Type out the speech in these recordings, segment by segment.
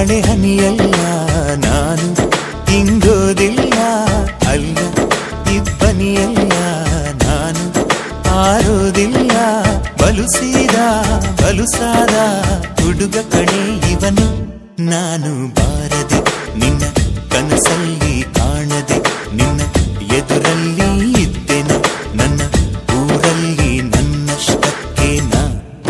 ಮಳೆ ಹನಿಯಲ್ಲ ನಾನು ಇಂಗೋದಿಲ್ಲ ಅಲ್ಲ ಇಬ್ಬನಿಯಲ್ಲ ನಾನು ಆರೋದಿಲ್ಲ ಬಲುಸೀದ ಬಲುಸಾದ ಹುಡುಗ ಕಣೆ ಇವನು ನಾನು ಬಾರದೆ ನಿನ್ನ ಕನಸಲ್ಲಿ ಕಾಣದೆ ನಿನ್ನ ಎದುರಲ್ಲಿ ಇದ್ದೆನ ನನ್ನ ಊರಲ್ಲಿ ನನ್ನಷ್ಟಕ್ಕೆ ನಾ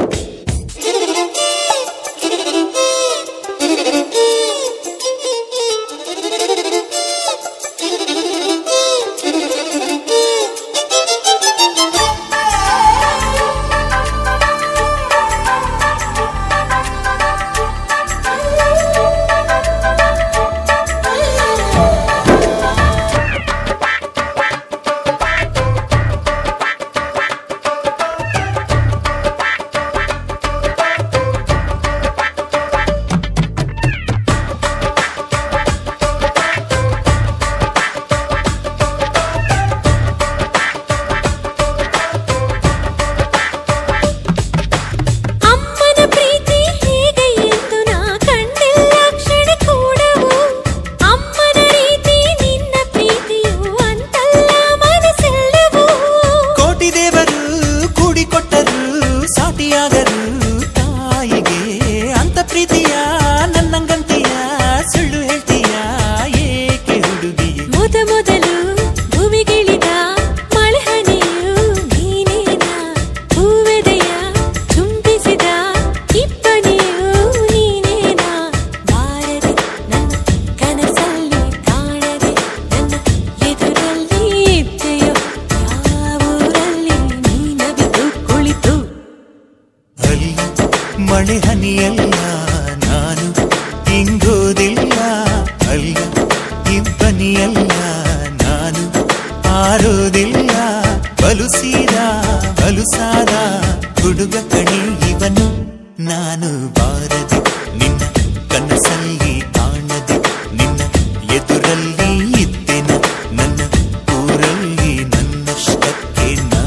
ಅಮ್ಮನ ಪ್ರೀತಿ ಹೇಗೆ ಎಂದು ನಾ ಕಂಡಿಲ್ಲ ಕ್ಷಣ ಕೂಡವು ಅಮ್ಮನ ರೀತಿ ನಿನ್ನ ಪ್ರೀತಿಯು ಅಂತಲ್ಲ ಮನಸ್ಸೆಲ್ಲವೂ ಕೋಟಿ ದೇವರು ಕೂಡಿಕೊಟ್ಟರು ಸಾಟಿಯಾಗರು ತಾಯಿಗೆ ಅಂತ ಪ್ರೀತಿಯ ನನ್ನಂಗಂತೀಯ ಸುಳ್ಳು ಹೇಳ್ತೀಯ ಏಕೆ ಹುಡುಗಿಯೇ ಮೊದ ಮೊದಲು ಭೂಮಿಗಿಳಿದ ಮಳೆಹನಿಯು ನೀನೇನ ಹೂವೆದೆಯ ಚುಂಬಿಸಿದ ಇಬ್ಬನಿಯು ನೀನೇನ ಬಾರದೆ ನನ್ನ ಕನಸಲ್ಲಿ ಕಾಣದೆ ನನ್ನ ಎದುರಲ್ಲಿ ಇದ್ದೆಯೋ ಯಾವೂರಲ್ಲಿ ನೀನವಿದು ಕುಳಿತು ಅಲ್ಲಿ ಮಳೆ ಹನಿಯಲ್ಲ ನಾನು ಇಂಗೋದಿಲ್ಲ ಅಲ್ಲ ಇಬ್ಬನಿಯಲ್ಲ ನಾನು ಆರೋದಿಲ್ಲ ಬಲುಸೀದ ಬಲುಸಾದ ಹುಡುಗ ಕಣೆ ಇವನು ನಾನು ಬಾರದೆ ನಿನ್ನ ಕನಸಲ್ಲಿ ಕಾಣದೆ ನಿನ್ನ ಎದುರಲ್ಲಿ ಇದ್ದೆನ ನನ್ನ ಊರಲ್ಲಿ ನನ್ನಷ್ಟಕ್ಕೆ ನಾ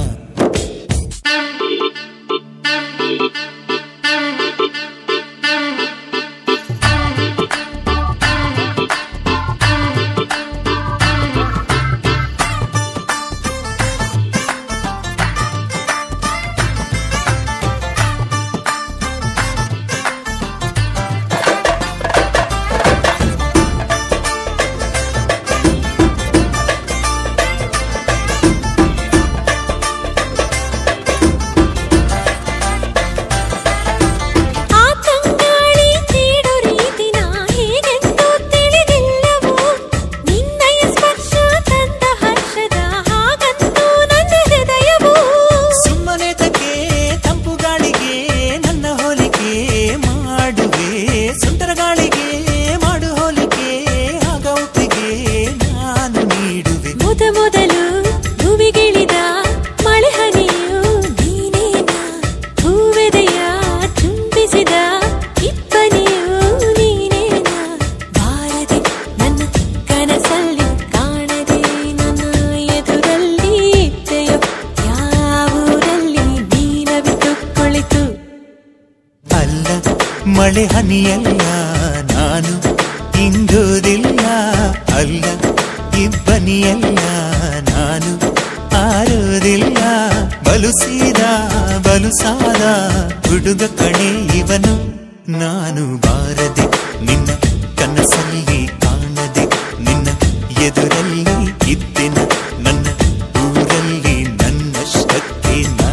ಆ ತಂಗಾಳಿ ನೀಡು ರೀತಿ ನಾ ಹೇಗೆಂದು ತಿಳಿದಿಲ್ಲವೋ ನಿನ್ನಯ ಸ್ಪರ್ಶ ತಂದ ಹರ್ಷದ ಹಾಗಂತೂ ನನ್ನ ಹೃದಯವು ಸುಮ್ಮನೆ ತಕ್ಕೆ ತಂಪು ಗಾಳಿಗೆ ನನ್ನ ಹೋಲಿಕೆ ಮಾಡುವೆ ಸುಂಟರ ಗಾಳಿಗೆ ಮಾಡು ಹೋಲಿಕೆ ಆಗ ಒಪ್ಪಿಗೆ ನಾನು ನೀಡುವೆ ಮೊದ ಮೊದಲು ಭೂಮಿಗಿಳಿದ ಮಳೆ ಹನಿಯು ನೀನೇನ ಹೂವೆದೆಯ ಚುಂಬಿಸಿದ ಇಬ್ಬನಿಯು ನೀನೇನ ಬಾರದೆ ನನ್ನ ಕನಸಲ್ಲಿ ಕಾಣದೆ ನನ್ನ ಎದುರಲ್ಲಿ ಇದ್ದೆಯೋ ಯಾವೂರಲ್ಲಿ ನೀನವಿತು ಕುಳಿತು ಅಲ್ಲ ಮಳೆ ಹನಿಯಲ್ಲ ನಾನು ಇಂಗೋದಿಲ್ಲ ಅಲ್ಲ ಇಬ್ಬನಿಯಲ್ಲ ನಾನು ಆರೋದಿಲ್ಲ ಬಲುಸೀದ ಬಲುಸಾದ ಹುಡುಗ ಕಣೆ ಇವನು ನಾನು ಬಾರದೆ ನಿನ್ನ ಕನಸಲ್ಲಿ ಕಾಣದೆ ನಿನ್ನ ಎದುರಲ್ಲಿ ಇದ್ದೆನ ನನ್ನ ಊರಲ್ಲಿ ನನ್ನಷ್ಟಕ್ಕೆ ನಾ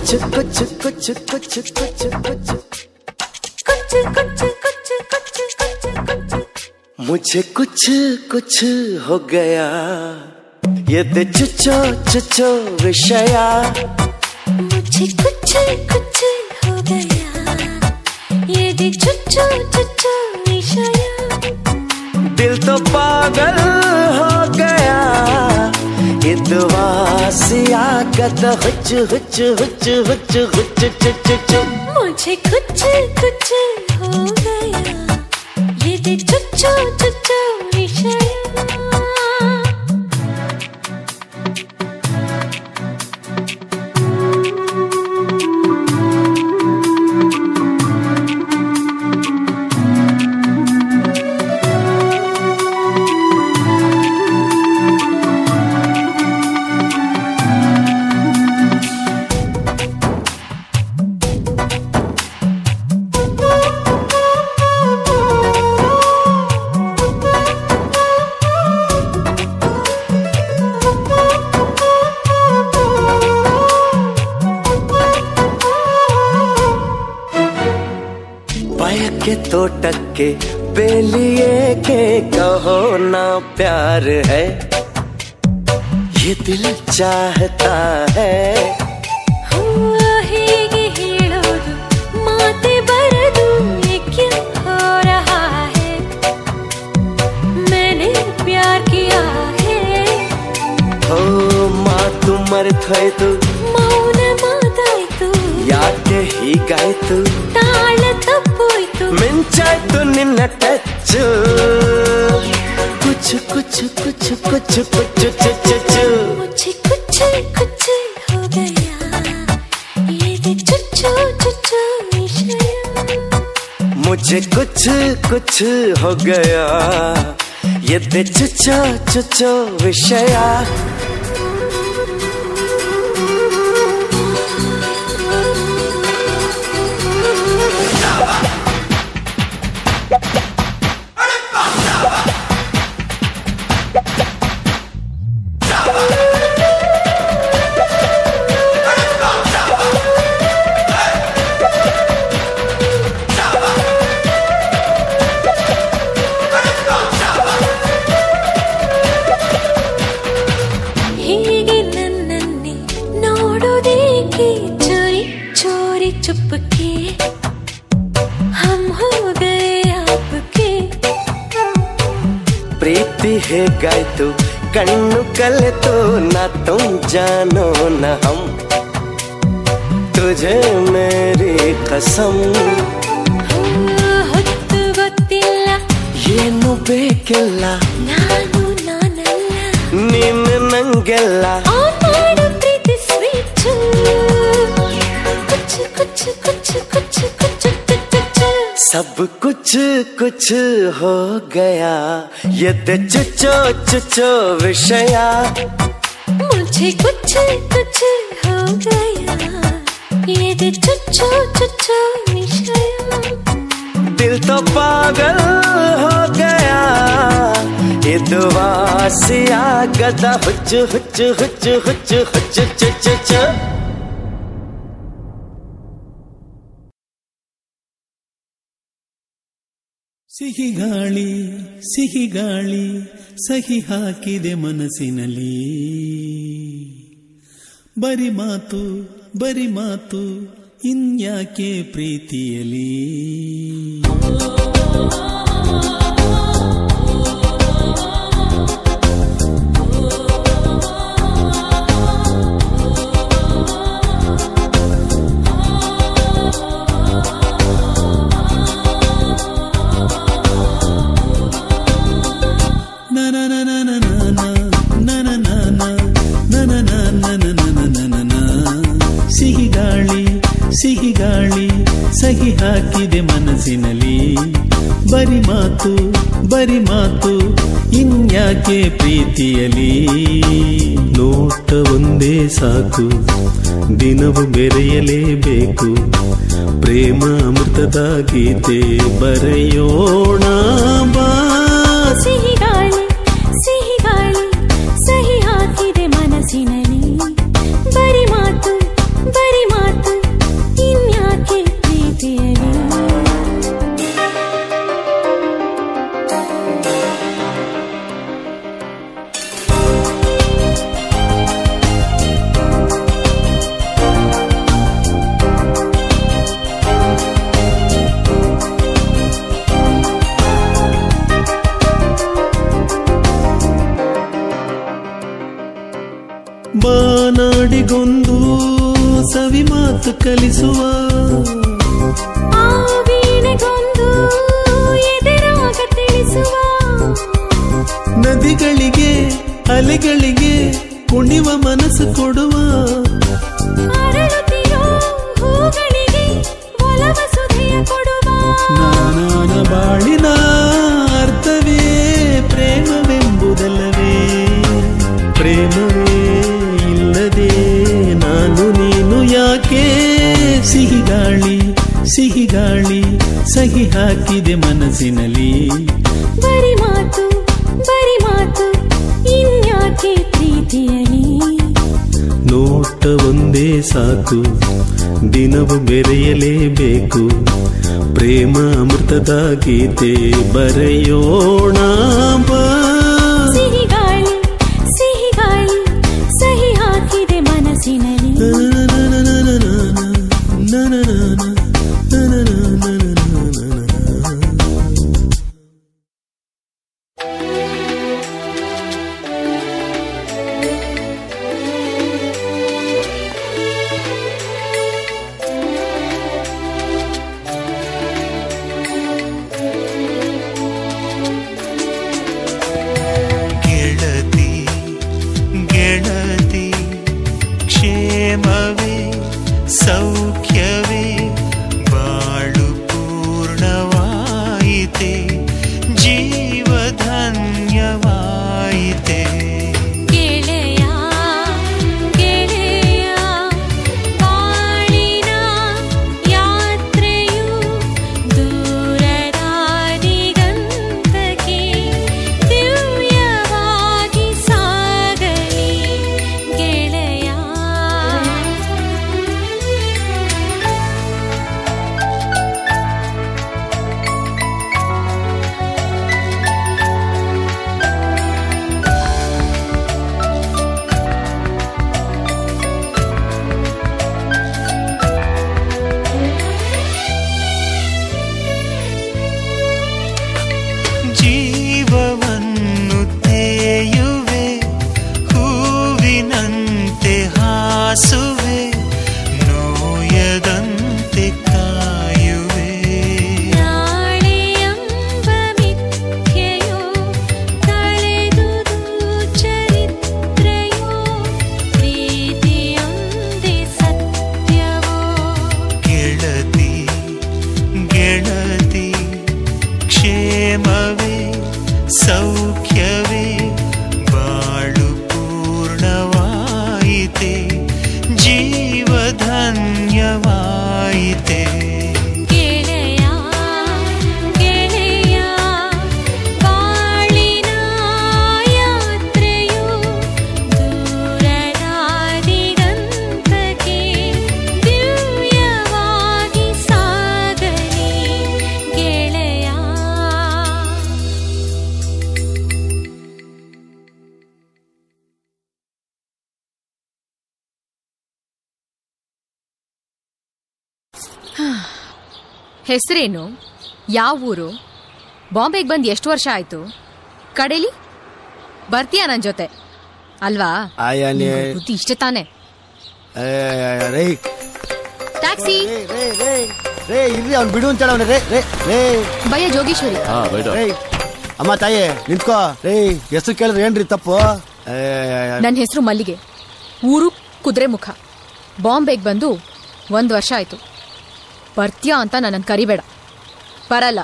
कुछ कुछ कुछ कुछ कुछ कुछ कुछ कुछ कुछ कुछ कुछ कुछ मुझे कुछ कुछ हो गया ये ते चुचो चुचो विषया मुझे कुछ कुछ हो गया ये दे चुच्चो चुच्चो विषया दिल तो पागल हो गया ये दुआसिया गद हुच हुच हुच हुच हुच चुच चुच मुझे कुछ कुछ हो गया ये दे चुच्चो चुच्चो विषया के तो टक्के बेलिए के कहो ना प्यार है ये दिल चाहता है ಹೇಗೆ ಹೇಳೋದು ಮಾತೆ ಬರದು ಏಕೆ हो रहा है मैंने प्यार किया है हो ಮಾ ತು ಮರೆತೋಯ್ತು ಮೌನ ಮಾತಾಯ್ತು ಯಾಕೆ ಹೀಗಾಯ್ತು ತಾಳ ತಪ್ಪೋಯ್ತು ಮಿಂಚಾಯ್ತು ನಿನ್ನ ಟಚ್ ಕುಚ್ ಕುಚ್ ಕುಚ್ ಕುಚ್ ಕುಚ್ ಚು ಚು ಚು मुझे कुछ कुछ हो गया ये दे चुच्चो चुच्चो विषया मुझे कुछ कुछ हो गया ये ते चुचो चुचो विषया ಹೀಗೆ ನನ್ನನ್ನೇ ನೋಡೋದೇಕೆ ಚೋರಿ ಚೋರಿ ಚುಪ್ಪಕ್ಕೆ हम हो गए आपके ಪ್ರೀತಿ ಹೇಗಾಯ್ತು ಕಣ್ಣು ಕಲೆತು ನಾ ತುಂ ಜಾನೋ ನ ಹಮ್ ತುझे ಮೇರಿ ಕಸಂ ಹೊತ್ತು ಗೊತ್ತಿಲ್ಲ ಏನು ಬೇಕಿಲ್ಲ ನಾನು ನಾನಲ್ಲ ನೀನು ನಂಗೆಲ್ಲ ಆ ಮಾಡು ಪ್ರೀತಿ ಸ್ವಿಚ್ ಕುಚ್ಚು ಕುಚ್ಚು ಕುಚ್ಚು ಕುಚ್ಚು ಕುಚ್ಚು ಕುಚ್ಚು सब कुछ कुछ हो गया ये ते चुचो चुचो विषया मुझे कुछ कुछ हो गया ये दे चुच्चो चुच्चो विषया दिल तो पागल हो गया ये दुआसिया गदा हुच हुच हुच हुच हुच चु चु चु ಸಿಹಿ ಗಾಳಿ ಸಿಹಿ ಗಾಳಿ ಸಹಿ ಹಾಕಿದೆ ಮನಸ್ಸಿನಲ್ಲಿ ಬರಿ ಮಾತು ಬರಿ ಮಾತು ಇನ್ಯಾಕೆ ಪ್ರೀತಿಯಲಿ ಸಿಹಿ ಗಾಳಿ ಸಿಹಿ ಗಾಳಿ ಸಹಿ ಹಾಕಿದೆ ಮನಸ್ಸಿನಲ್ಲಿ ಬರಿ ಮಾತು ಬರಿ ಮಾತು ಇನ್ಯಾಕೆ ಪ್ರೀತಿಯಲಿ ನೋಟ ಒಂದೇ ಸಾಕು ದಿನವು ಬೆರೆಯಲೇಬೇಕು ಪ್ರೇಮ ಅಮೃತದ ಗೀತೆ ಬರೆಯೋಣ ಬಾ ಸಿಹಿ ಗಾಳಿ ಸಿಹಿ ಗಾಳಿ ಸಹಿ ಹಾಕಿದೆ ಮನಸ್ಸಿನಲ್ಲಿ ಬರಿ ಮಾತು ಬರಿ ಮಾತು ಬಾನಾಡಿಗೊಂದು ಸವಿ ಮಾತು ಕಲಿಸುವ ಆ ವೀಣೆಗೊಂದು ಎದೆರಾಗ ತಿಳಿಸುವ ನದಿಗಳಿಗೆ ಅಲೆಗಳಿಗೆ ಕುಣಿವ ಮನಸ್ಸು ಕೊಡುವ ಅರಳುತ್ತಿರೋ ಹೂಗಳಿಗೆ ಒಲವ ಸುಧೆಯ ಕೊಡುವ ನಾನಾನ ಬಾಳಿನ ಅರ್ಥವೇ ಪ್ರೇಮವೆಂಬುದಲ್ಲವೇ ಪ್ರೇಮವೇ ಇಲ್ಲದೆ ನಾನು ನೀನು ಯಾಕೆ ಸಿಹಿ ಗಾಳಿ ಸಿಹಿ ಗಾಳಿ ಸಹಿ ಹಾಕಿದೆ ಮನಸ್ಸಿನಲ್ಲಿ ಬರಿ ಮಾತು ಬರಿ ಮಾತು ಇನ್ಯಾಕೆ ಪ್ರೀತಿಯಲಿ ನೋಟ ಒಂದೇ ಸಾಕು ದಿನವು ಬೆರೆಯಲೇಬೇಕು ಪ್ರೇಮ ಅಮೃತದ ಗೀತೆ ಬರೆಯೋಣ ಬಾ ಸಿಹಿ ಗಾಳಿ ಸಿಹಿ ಗಾಳಿ ಸಹಿ ಹಾಕಿದೆ ಮನಸ್ಸಿನಲ್ಲಿ ಗೆಳತಿ ಗೆಳತಿ ಕ್ಷೇಮವೇ ಸೌಖ್ಯವೇ ಬಾಳು ಪೂರ್ಣವಾಯಿತೆ ಜೀವಧನ್ಯವಾಯಿತೆ ಗೆಳೆಯ ಗೆಳೆಯ ಬಾಳಿನ ಯಾತ್ರೆಯು ದೂರದ ದಿಗಂತಕ್ಕೆ ದಿವ್ಯವಾಗಿ ಸಾಗಲಿ ಗೆಳೆಯ ಜೀವವನ್ನು ತೇಯುವೆ ಹೂವಿನಂತೆ ಹಾಸುವೆ ನೋಯದಂತೆ ಕಾಯುವೆ ನಾಳೆಯಂಬ ಮಿಥ್ಯೆಯೋ ಕಳೆದುದು ಚರಿತ್ರೆಯೋ ಪ್ರೀತಿಯೊಂದೇ ಸತ್ಯವೋ ಗೆಳತಿ ಗೆಳತಿ ಕ್ಷೇಮವೇ ಸೌಖ್ಯವೇ ಬಾಳು ಪೂರ್ಣವಾಯಿತೆ ಜೀವಧನ್ಯವಾಯಿತೆ ಗೆಳೆಯ ಗೆಳೆಯ ಬಾಳಿನ ಯಾತ್ರೆಯು ದೂರದ ದಿಗಂತಕ್ಕೆ ದಿವ್ಯವಾಗಿ ಸಾಗಲಿ ಗೆಳೆಯ ಹೆಸರೇನು ಯಾವ ಊರು ಬಾಂಬೆಗೆ ಬಂದು ಎಷ್ಟು ವರ್ಷ ಆಯ್ತು ಕಡೇಲಿ ಬರ್ತೀಯಾ ನನ್ನ ಜೊತೆ ಅಲ್ವಾ ಆಯಾನೆ ನಿಂಗ್ ಬುದ್ಧಿ ಇಷ್ಟೇ ತಾನೆ ರೇ ಟ್ಯಾಕ್ಸಿ ರೇ ರೇ ರೇ ಇರ್ರಿ ಅವ್ನು ಬಿಡು ಅಂತ ಅವನು ರೇ ರೇ ರೇ ಭಯ ಜೋಗೇಶ್ವರಿ ರೇ ಅಮ್ಮ ತಾಯಿ ನಿಂತ್ಕೋ ರೇ ಹೆಸರು ಕೇಳಿದ್ರೆ ಏನ್ರಿ ತಪ್ಪು ಏ, ನನ್ನ ಹೆಸರು ಮಲ್ಲಿಗೆ ಊರು ಕುದುರೆ ಮುಖ ಬಾಂಬೆಗೆ ಬಂದು ಒಂದು ವರ್ಷ ಆಯ್ತು ಬರ್ತೀಯಾ ಅಂತ ನನ್ನನ್ನು ಕರಿಬೇಡ ಬರಲ್ಲ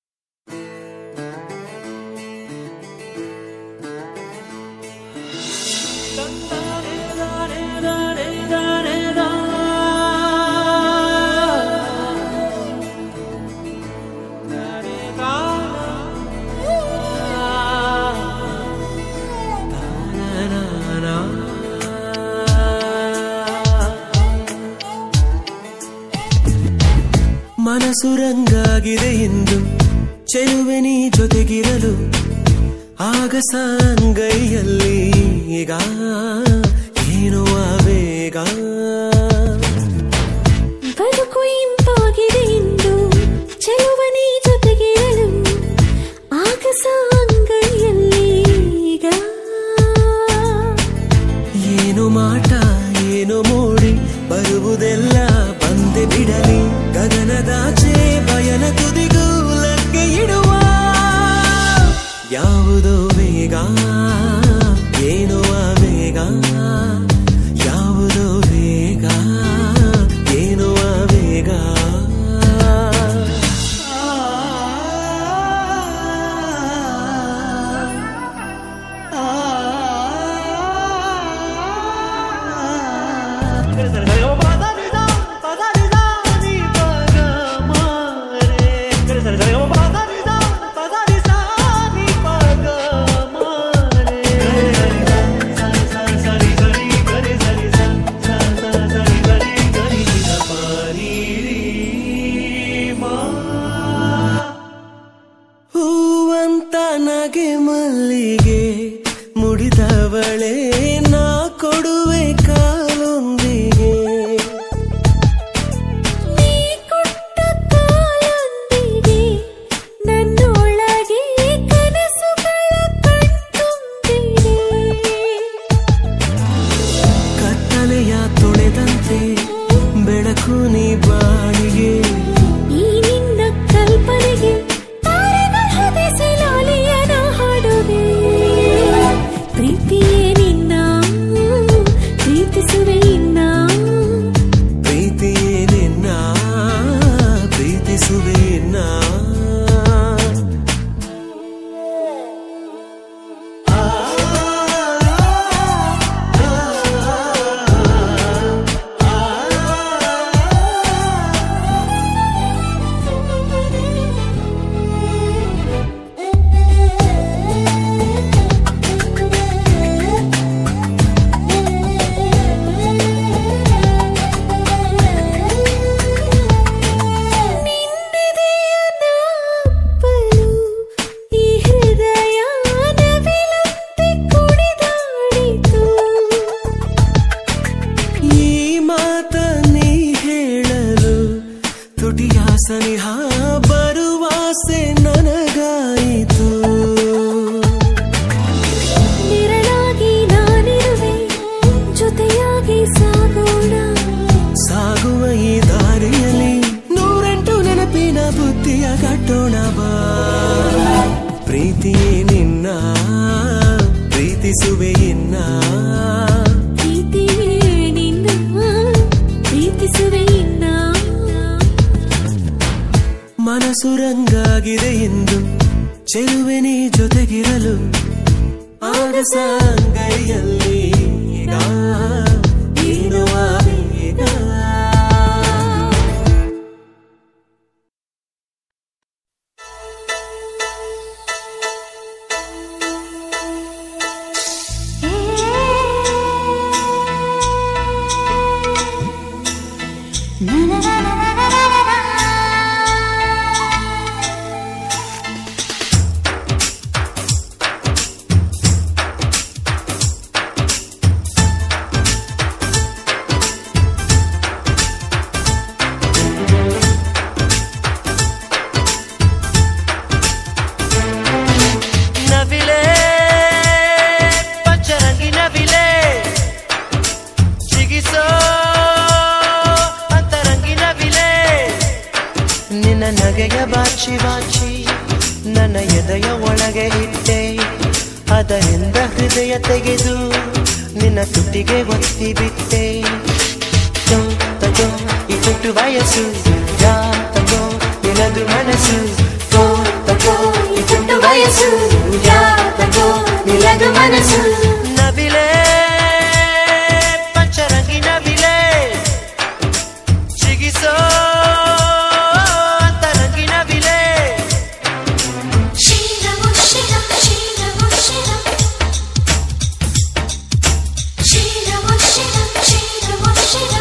ಮನಸ್ಸು ರಂಗಾಗಿದೆ ಎಂದು ಚೆಲುವೆ ನೀ ಜೊತೆಗಿರಲು ಆಗ ಸಾಂಗೈಯಲ್ಲಿ ಈಗ ಏನು ಆವೇಗ ಬದುಕು ಇಂಪಾಗಿದೆ ಎಂದು ಚೆಲುವನಿ ಜೊತೆಗಿರಲು ಆಗ ಸಾಂಗೈಯಲ್ಲಿ ಈಗ ಏನು ಮಾಟ ಏನು ಮೂಡಿ ಬರುವುದೆಲ್ಲ ಬಂದೆ ಬಿಡಲಿ ಗಗನದಾಚೆ ಬಯಲ ತುದಿಗೂ ಲಗ್ಗೆ ಇಡುವ ಯಾವುದೋ ವೇಗ ಏನೋ ಆ ವೇಗ ಯಾವುದೋ ವೇಗ ಏನೋ ಆ ವೇಗ ಹೂವಂತ ನಗೆ ಮಲ್ಲಿಗೆ ಮುಡಿದವಳೆ ನಾ ಕೊಡುವೆ ಕಾಲೊಂದಿಗೆ ನೀ ಕೊಟ್ಟ ಕಾಲೊಂದಿಗೆ ನನ್ನೊಳಗೆ ಕನಸುಗಳ ಕಣ್ತುಂಬಿದೆ ಕತ್ತಲೆಯ ತೊಳೆದಂತೆ ಬೆಳಕು ನೀ ಬಾಳಿಗೆ ಈ ನಿನ್ನ ಕಲ್ಪನೆಗೆ ತಾರೆಗಳ ಹೊದೆಸಿ ಲಾಲಿಯನ ಹಾಡುವೆ ಪ್ರೀತಿಯೇ ನಿನ್ನ ಪ್ರೀತಿಸುವೆ ಇನ್ನ ಪ್ರೀತಿಯೇ ನಿನ್ನ ಪ್ರೀತಿಸುವೆ ಇನ್ನ ನಿನ್ನೆದೆಯ ನಾಪಲು ಈ ಹೃದಯ ನವಿಲಂತೆ ಕುಣಿದಾಡಿತು ಈ ಮಾತ ನೀ ಹೇಳಲು ತುಟಿಯ ಸನಿಹ ಬರುವಾಸೆ ನನಗಾಯಿತು ನಿರಳಾಗಿ ನಾನಿರುವೆ ಜೊತೆಯಾಗಿ ಸಾಗೋಣ ಸಾಗುವ ಈ ದಾರಿಯಲ್ಲಿ ನೂರೆಂಟು ನೆನಪಿನ ಬುದ್ಧಿಯ ಕಟ್ಟೋಣ ಬಾ ಪ್ರೀತಿಯೇ ನಿನ್ನ ಪ್ರೀತಿಸುವೆ ಇನ್ನ ಪ್ರೀತಿಯೇ ನಿನ್ನ ಪ್ರೀತಿಸುವೆ ಇನ್ನ ಮನಸ್ಸು ರಂಗಾಗಿದೆ ಎಂದು ಚೆಲುವೆ ನೀ ಜೊತೆಗಿರಲು ಆಗ ಸಂಗೈಯಲ್ಲಿ ಈಗ ಏನೋ ಆ ವೇಗ. ನವಿಲೆ ಪಂಚರಂಗಿ ನವಿಲೆ ಜಿಗಿಸೋ ಅಂತರಂಗಿ ನವಿಲೆ ನಿನ್ನ ನಗೆಯ ಬಾಚಿ ಬಾಚಿ ನನ್ನ ಎದೆಯ ಒಳಗೆ ಇಟ್ಟೆ ಅದರಿಂದ ಹೃದಯ ತೆಗೆದು ನಿನ್ನ ತುಟಿಗೆ ಒತ್ತಿ ಬಿಟ್ಟೆ ತೋ ತಗೋ ಈ ತುಟ್ಟು ವಯಸ್ಸು ಯಾ ತಗೋ ನಿನದು ಮನಸ್ಸು ತೋ ತಗೋ ಈ ತುಟ್ಟು ವಯಸ್ಸು ಯಾ ತಗೋ ನಿನದು ಮನಸ್ಸು ನವಿಲೆ ಪಂಚರಂಗಿ ನವಿಲೆ ಜಿಗಿಸೋ ಅಂತರಂಗಿ ನವಿಲೆ ಶೀಲವು ಶಿಲ ಶೀಲವು ಶಿಲ ಶೀಲವು ಶಿಲ ಶೀಲವು ಶಿಲ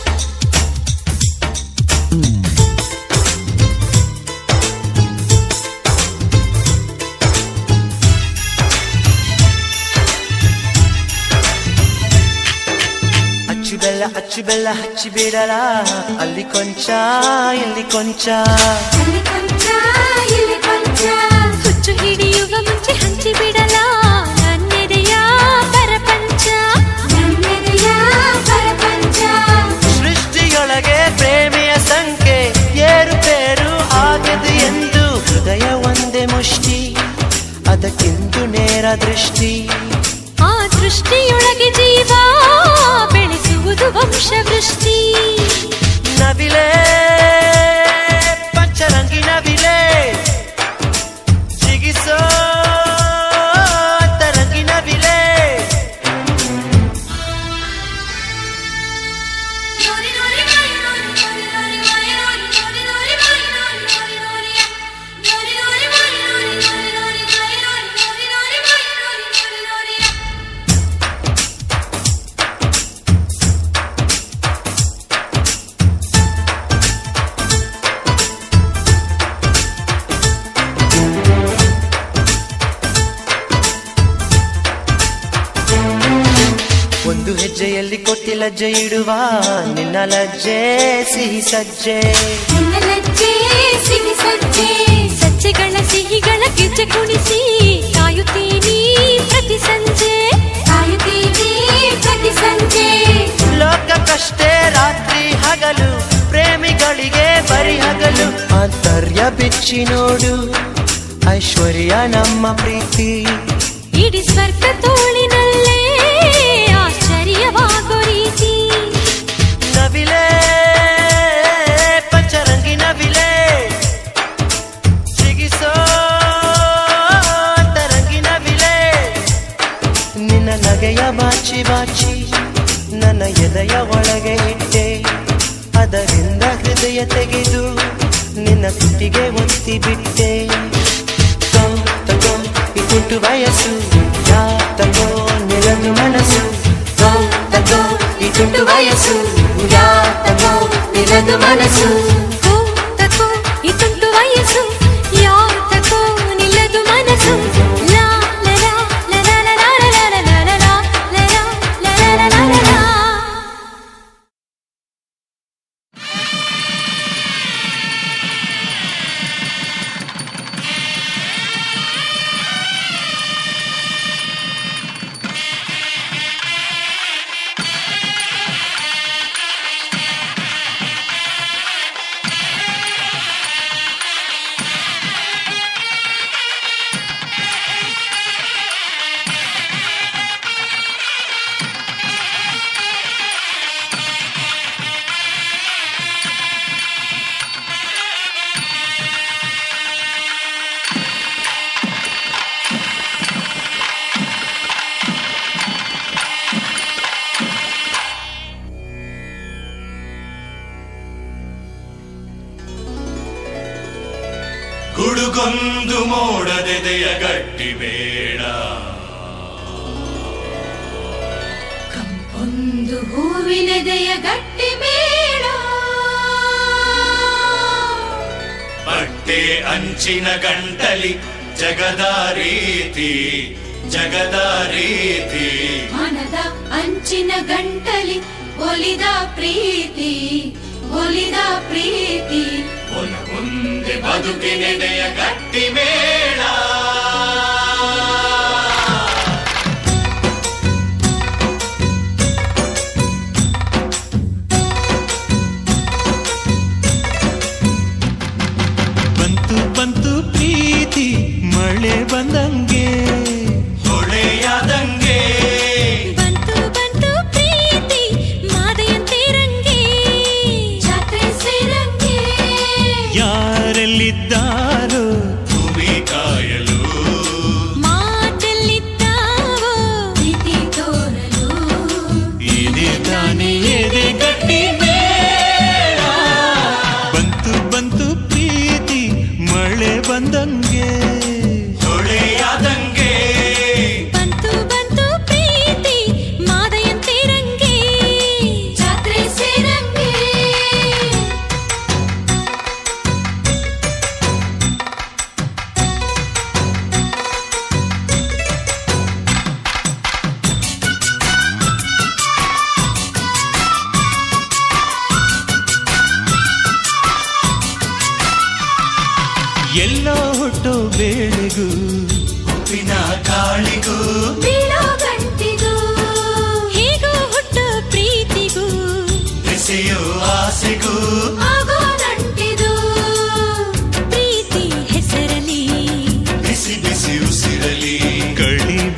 ಅಚ್ಚು ಬೆಲ್ಲ ಅಚ್ಚು ಬೆಲ್ಲ ಹಚ್ಚಿ ಬಿಡಲ ಅಲ್ಲಿ ಕೊಂಚ ಇಲ್ಲಿ ಕೊಂಚ ಅಲ್ಲಿ ಕೊಂಚ ಇಲ್ಲಿ ಕೊಂಚ ಹುಚ್ಚು ಹಿಡಿಯುವ ಮುಂಚೆ ಹಂಚಿ ಬಿಡಲ ನನ್ನೆದೆಯ ಪರಪಂಚ ನನ್ನೆದೆಯ ದೃಷ್ಟಿ ಆ ದೃಷ್ಟಿಯೊಳಗೆ ಜೀವ ಬೆಳೆಸುವುದು ವಂಶವೃಷ್ಟಿ ನವಿಲೆ ಪಂಚರಂಗಿ ನವಿಲೆ ಜಿಗಿಸೋ ತರಂಗಿ ನವಿಲೆ ಒಂದು ಹೆಜ್ಜೆಯಲ್ಲಿ ಕೊಟ್ಟಿ ಲಜ್ಜೆ ಇಡುವ ನಿನ್ನ ಲಜ್ಜೆ ಸಿಹಿ ಸಜ್ಜೆ ಸಜ್ಜೆಗಳ ಸಿಹಿಗಳ ಗೆಜ್ಜೆ ಕುಣಿಸಿ ಕಾಯುತ್ತೀನಿ ಪ್ರತಿ ಸಂಜೆ ಕಾಯುತ್ತೀನಿ ಪ್ರತಿ ಸಂಜೆ ಲೋಕಕ್ಕಷ್ಟೇ ರಾತ್ರಿ ಹಗಲು ಪ್ರೇಮಿಗಳಿಗೆ ಬರಿ ಹಗಲು ಆಂತರ್ಯ ಬಿಚ್ಚಿ ನೋಡು ಐಶ್ವರ್ಯ ನಮ್ಮ ಪ್ರೀತಿ ಇಡೀ ಸ್ವರ್ಗ ತೋಳಿನಲ್ಲೇ ಆಶ್ಚರ್ಯವಾಗೋ ರೀತಿ ನವಿಲೆ ಪಂಚರಂಗಿ ನವಿಲೆ ಸಿಗಿಸೋ ತರಂಗಿ ನವಿಲೆ ನಿನ್ನ ನಗೆಯ ಬಾಚಿ ಬಾಚಿ ನನ್ನ ಎದೆಯ ಒಳಗೆ ಇಟ್ಟೆ ಅದರಿಂದ ಹೃದಯ ತೆಗೆದು ನಿನ್ನ ತುಟಿಗೆ ಒತ್ತಿ ಬಿಟ್ಟೆ ತಗೋ, ತಗೋ ಈ ಕುಂಟು ವಯಸ್ಸು ಯಾ ತಗೋ ನಿಲದು ಮನಸ್ಸು ತಗೋ, ತಗೋ ಈ ತುಂಟು ವಯಸ್ಸು ಯಾ ತಗೋ ನಿಲದು ಮನಸ್ಸು ಕೋ ತಕೋ ಈ ತುಂಟು ವಯಸ್ಸು ಯಾರ್ ತಕೋ ನಿಲ್ಲದು ಮನಸ್ಸು ಲಾ ಲಲಾ ಲಲಾ ಲಲಾ ಲಲಾ ಲಲಾ ಲಲಾ ಲಲಾ ಲಲಾ ಲಲಾ ಗುಡುಗೊಂದು ಮೋಡದೆದೆಯ ಗಟ್ಟಿ ಬೇಡ ಒಂದು ಹೂವಿನದೆಯ ಗಟ್ಟಿ ಬೇಡ ಬಟ್ಟೆ ಅಂಚಿನ ಗಂಟಲಿ ಜಗದ ರೀತಿ ಜಗದ ರೀತಿ ಮನದ ಅಂಚಿನ ಗಂಟಲಿ ಒಲಿದ ಪ್ರೀತಿ ಒಲಿದ ಪ್ರೀತಿ ಒಲ ಮುಂದೆ ಬದುಕಿನೆದೆಯ ಗಟ್ಟಿ ಬೇಡ ಬಂತು ಬಂತು ಪ್ರೀತಿ ಮಳೆ ಬಂದಂಗೆ ಹೊಳೆಯಾದಂಗೆ ಬಂತು ಬಂತು ಪ್ರೀತಿ ಮಾದೆಯಂತೆ ರಂಗೆ ಜಾತ್ರೆ ಸೇರಂಗೆ ಯಾರೆಲ್ಲಿದ್ದಾರೋ ಭೂಮಿ ಕಾಯಲು ಮಾತೆಲ್ಲಿದ್ದಾವೋ ಪ್ರೀತಿ ತೋರಲು ಏನೇ ತಾನೇ ಎದೆ ಗಟ್ಟಿ ಬೇಡ ಬಂತು ಬಂತು ಪ್ರೀತಿ ಮಳೆ ಬಂದಂಗೆ ಹೊಳೆಯಾದಂಗೆ ಬಂತು ಬಂತು ಪ್ರೀತಿ ಮಾದೆಯಂತೆ ರಂಗೆ ಜಾತ್ರೆ ಸೇರಂಗೆ ಎಲ್ಲೋ ಹುಟ್ಟೋ ಬೇಳೆಗೂ ಉಪ್ಪಿನ ಕಾಳಿಗೂ ಬೀಳೋ ಗಂಟಿಗೂ ಹೇಗೋ ಹುಟ್ಟೋ ಪ್ರೀತಿಗೂ ಬಿಸಿಯು ಆಸೆಗೂ ಆಗೋ ನಂಟಿದು ಪ್ರೀತಿ ಹೆಸರಲಿ ಬಿಸಿ ಬಿಸಿ ಉಸಿರಲಿ ಕಳಿ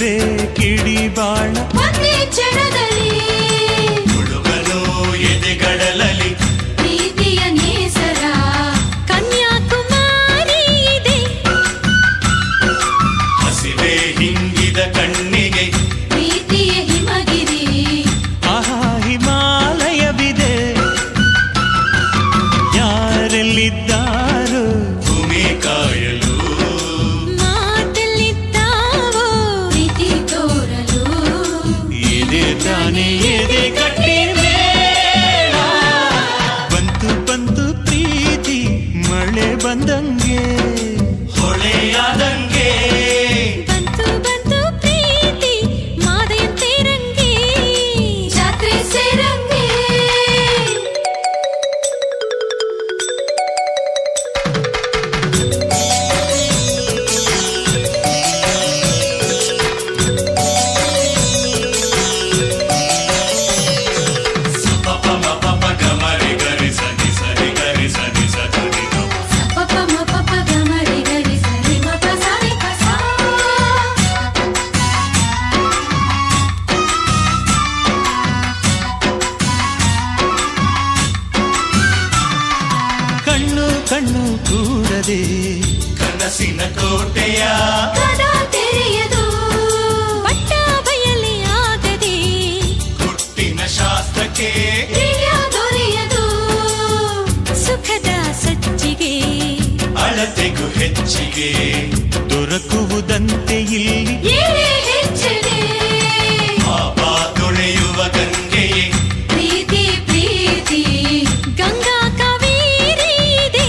ಕಣ್ಣು ಕೂಡದೆ ಕನಸಿನ ಕೋಟೆಯ ಕದ ತೆರೆಯದು ಪಟ್ಟ ಬಯಲಿ ಆಗದೆ ಹುಟ್ಟಿನ ಶಾಸ್ತ್ರಕ್ಕೆ ಪ್ರಿಯ ದೊರೆಯದು ಸುಖದ ಸಜ್ಜಿಗೆ ಅಳತೆಗೂ ಹೆಚ್ಚಿಗೆ ದೊರಕುವುದಂತೆ ಇಲ್ಲಿ ಏನೇ ಹೆಚ್ಚಿದೆ ಪಾಪ ತೊಳೆಯುವ ಗಂಗೆಯೇ ಪ್ರೀತಿ ಪ್ರೀತಿ ಗಂಗಾ ಕಾವೇರಿ ಇದೆ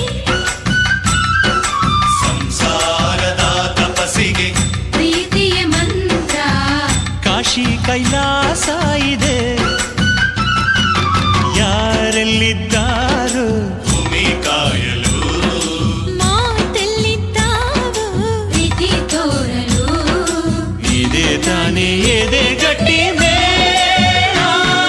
ಸಂಸಾರದ ತಪಸ್ಸಿಗೆ ಪ್ರೀತಿಯ ಮಂತ್ರ ಕಾಶಿ ಕೈಲಾಸ ಇದೆ ಯಾರೆಲ್ಲಿದ್ದಾರೋ ಭೂಮಿ ಕಾಯಲು ಮಾತೆಲ್ಲಿದ್ದಾವೋ ಪ್ರೀತಿ ತೋರಲು ಇದೇ ತಾನೇ ಎದೆ ಗಟ್ಟಿ ಮೇಳ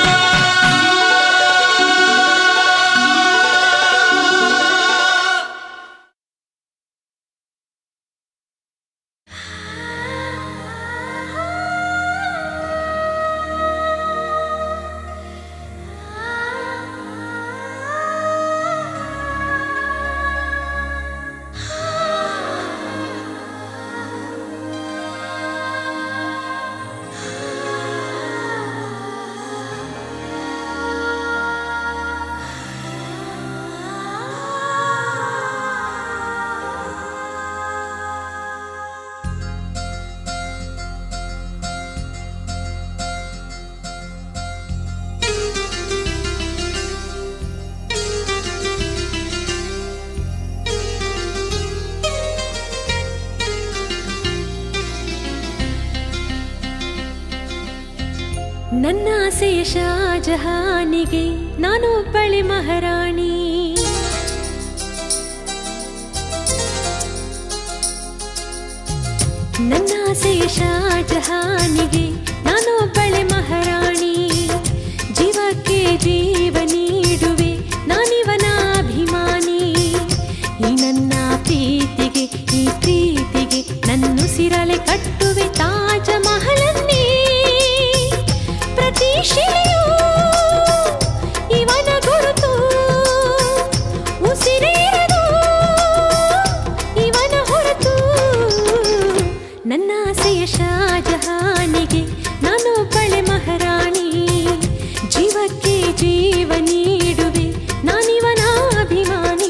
ನನ್ನ ಆಸೆಯ ಶಾಜಹಾನಿಗೆ ನಾನು ಬಳಿ ಮಹಾರಾಣಿ ನನ್ನ ಆಸೆಯ ಶಾಜಹಾನಿಗೆ ನಾನು ಬಳೆ ಮಹಾರಾಣಿ ಜೀವಕ್ಕೆ ಜೀವ ನೀಡುವೆ ನಾನಿವನ ಅಭಿಮಾನಿ ಈ ನನ್ನ ಪ್ರೀತಿಗೆ ಈ ಪ್ರೀತಿಗೆ ನನ್ನುಸಿರಲೆ ಕಟ್ಟುವೆ ತಾಜ ಮಹಲನ್ನೇ ಪ್ರತಿ ಶಿಲೆಯೂ ಇವನ ಗುರುತು ಉಸಿರೇರದು ಇವನ ಹೊರತು ನನ್ನ ಆಸೆಯ ಶಾಜಹಾನಿಗೆ ನಾನು ಬಳೆ ಮಹಾರಾಣಿ ಜೀವಕ್ಕೆ ಜೀವ ನೀಡುವೆ ನಾನಿವನ ಅಭಿಮಾನಿ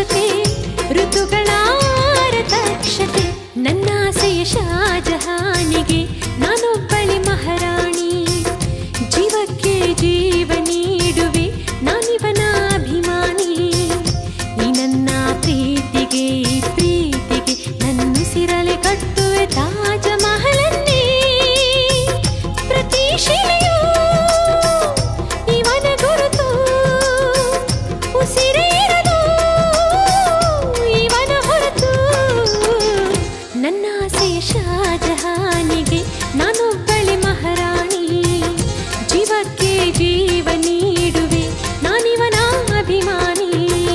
ಶುಭತೆ ಋತುಗಳ ರಕ್ಷತೆ ನನ್ನಾಸೆಯ ಶಾಜಹಾನಿಗೆ ನಾನೊಬ್ಬಳಿ ಮಹಾರಾಣಿ ಜೀವಕ್ಕೆ ಜೀವ ನೀಡುವೆ ನಾನಿವನ ಅಭಿಮಾನಿ ಈ ನನ್ನ ಪ್ರೀತಿಗೆ ಈ ಪ್ರೀತಿಗೆ ನನ್ನುಸಿರಲೆ ಕಟ್ಟುವೆ ತಾಜ ಮಹಲನ್ನೇ ಪ್ರತಿ ಶಿಲೆಯೂ ಇವನ ಗುರುತು ಉಸಿರೇ ಇರಲು ಇವನ ಹೊರತು ನನ್ನ ಆಸೆಯ ಶಾಜಹಾನಿಗೆ ನಾನೊಬ್ಬಳೆ ಮಹಾರಾಣಿ ಜೀವಕ್ಕೆ ಜೀವ ನೀಡುವೆ ನಾನಿವನ ಅಭಿಮಾನಿ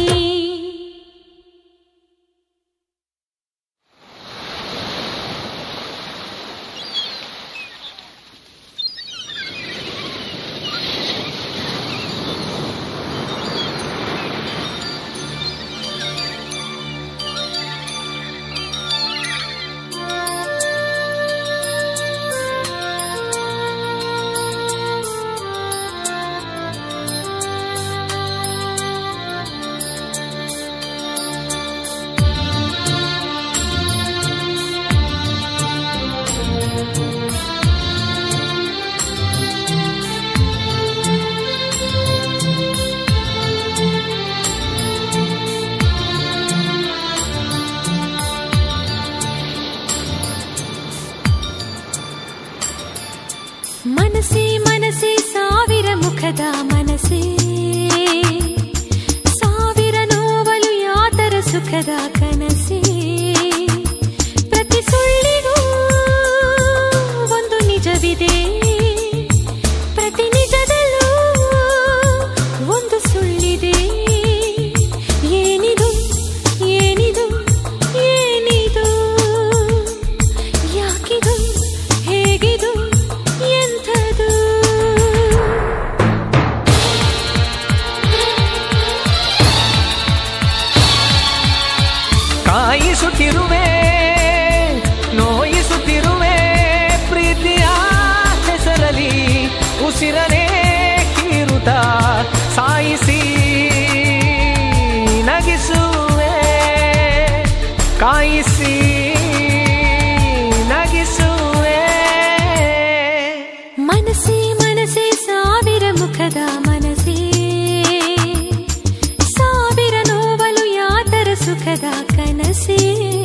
ಮನಸ್ಸೇ ಮನಸ್ಸೇ ಸಾವಿರ ಮುಖದ ಮನಸ್ಸೇ ಸಾವಿರ ನೋವಲು ಯಾತರ ಸುಖದ ಕನಸೇ ಪ್ರತಿ ಸುಳ್ಳಿಗೂ ಒಂದು ನಿಜವಿದೆ ಪ್ರತಿ ನಿಜದಲ್ಲೂ ಒಂದು ಸುಳ್ಳಿದೆ ಏನಿದು ಏನಿದು ಏನಿದು ಯಾಕಿದು ಹೇಗಿದು ಎಂಥದು ಕಾಯಿಸುತ್ತಿರುವೆ ನೋಯಿಸುತ್ತಿರುವೆ ಪ್ರೀತಿಯ ಹೆಸರಲಿ ಉಸಿರನೇ ಕೀರುತ ಸಾಯಿಸಿ ನಗಿಸುವೆ ಕಾಯಿಸಿ ನಗಿಸುವೆ ಮನಸ್ಸೇ ಮನಸ್ಸೇ ಸಾವಿರ ಮುಖದ ಮನಸ್ಸೇ ಸಾವಿರ ನೋವಲು ಯಾತರ ಸುಖದ ಕನಸೇ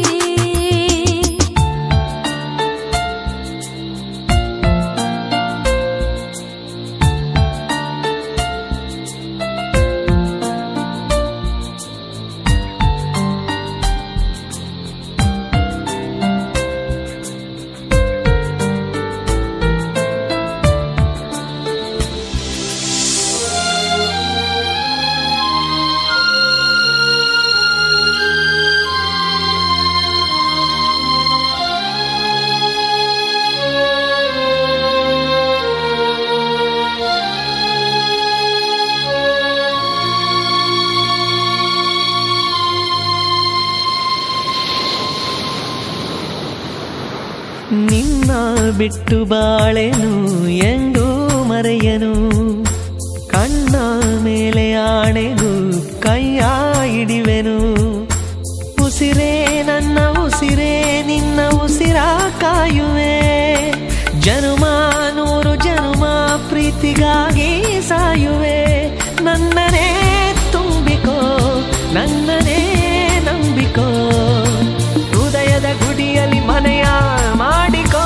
ನಿನ್ನ ಬಿಟ್ಟು ಬಾಳೆನು ಎಂದು ಮರೆಯನು ಕಣ್ಣ ಮೇಲೆ ಆಣೆನು ಕೈಯ ಹಿಡಿವೆನು ಉಸಿರೇ ನನ್ನ ಉಸಿರೇ ನಿನ್ನ ಉಸಿರ ಕಾಯುವೆ ಜನುಮ ನೂರು ಜನುಮ ಪ್ರೀತಿಗಾಗಿ ಸಾಯುವೆ ನನ್ನನೇ ತುಂಬಿಕೋ ನನ್ನನೇ ನಂಬಿಕೋ ಹೃದಯದ ಗುಡಿಯಲ್ಲಿ ಮನೆಯ ಮಾಡಿಕೋ